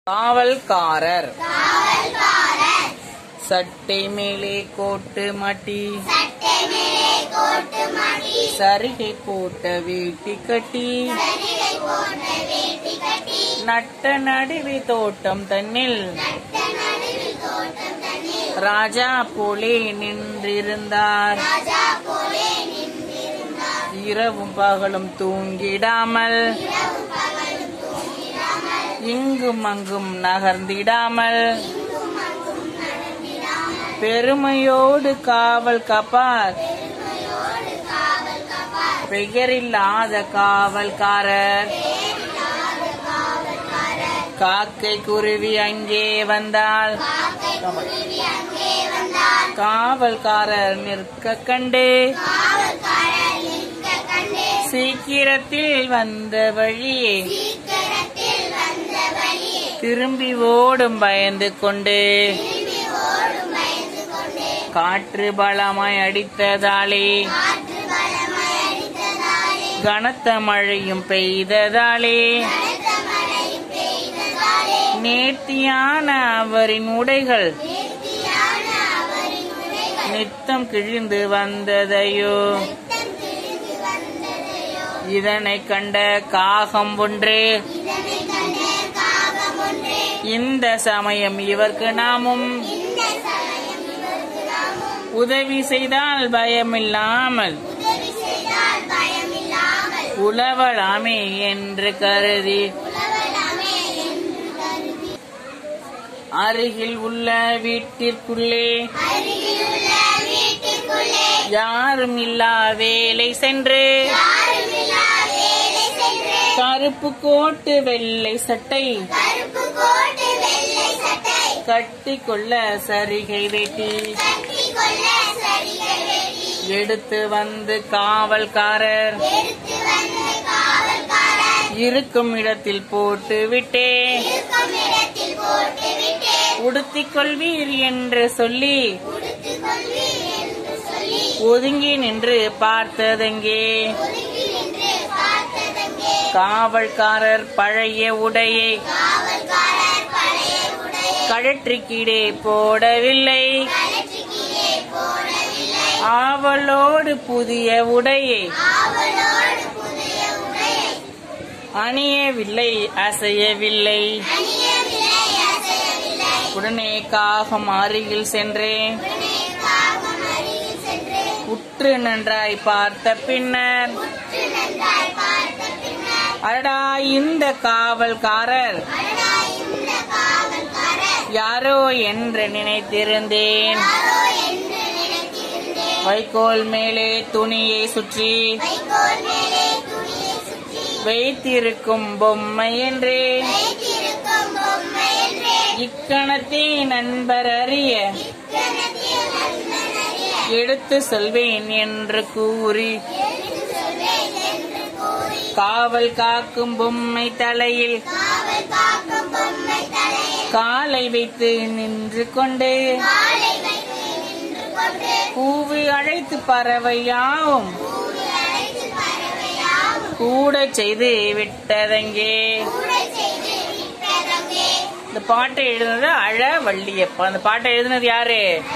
காவல்காரர் சட்டை மேலே கோட்டு மாட்டி சரிகை போட்ட வேட்டி கட்டி நட்ட நடுவே தோட்டம் தன்னில் ராஜா போலே நின்றிருந்தார் இரவும் பகலும் தூங்கிடாமல் இங்கும் அங்கும் நகர்ந்திடாமல் பெருமையோடு காவல் காப்பார் பெயரில்லாத காவல்காரர் காக்கை குருவி அங்கே வந்தால் காவல்காரர் நிற்க கண்டு சீக்கிரத்தில் வந்த வழியே திரும்பி ஓடும் பயந்து கொண்டு காற்று பலமாய் அடித்ததாலே கனத்த மழையும் பெய்ததாலே நேர்த்தியான அவரின் உடைகள் நித்தம் கிழிந்து வந்ததையோ இதனை கண்ட காகம் ஒன்று இந்த சமயம் இவர்க்கு நாமும் உதவி செய்தால் பயமில்லாமல் உழவலாமே என்று கருதி அருகில் உள்ள வீட்டிற்குள்ளே யாரும் இல்லா வேலை சென்று கருப்பு கோட்டு வெள்ளை சட்டை கட்டி கொள்ள சரிகை வேட்டி எடுத்து வந்து காவல்காரர் இருக்கும் இடத்தில் போட்டு விட்டே உடுத்திக் கொள்வீர் என்று சொல்லி ஒதுங்கி நின்று பார்த்ததெங்கே காவல்காரர் பழைய உடையை கழற்றி கீழே போடவில்லை ஆவலோடு புதிய உடையை அணியவில்லை அசையவில்லை உடனே காகம் அருகில் சென்றேன் உற்று நன்றாய் பார்த்த பின்னர் அடடா இந்த காவல்காரர் யாரோ என்று நினைத்திருந்தேன் வைக்கோல் மேலே துணியை சுற்றி வைத்திருக்கும் பொம்மை என்று இக்கணத்தே நண்பர் அறிய எடுத்து சொல்வேன் என்று கூறி காவல் காக்கும் பொம்மை தலையில் காலை வைத்து நின்று கொண்டு கூவி அழைத்து பறவையாவும் கூட செய்து விட்டதங்கே இந்த பாட்டை எழுதுனது அழ வள்ளியப்பா அந்த பாட்டை எழுதுனது யாரு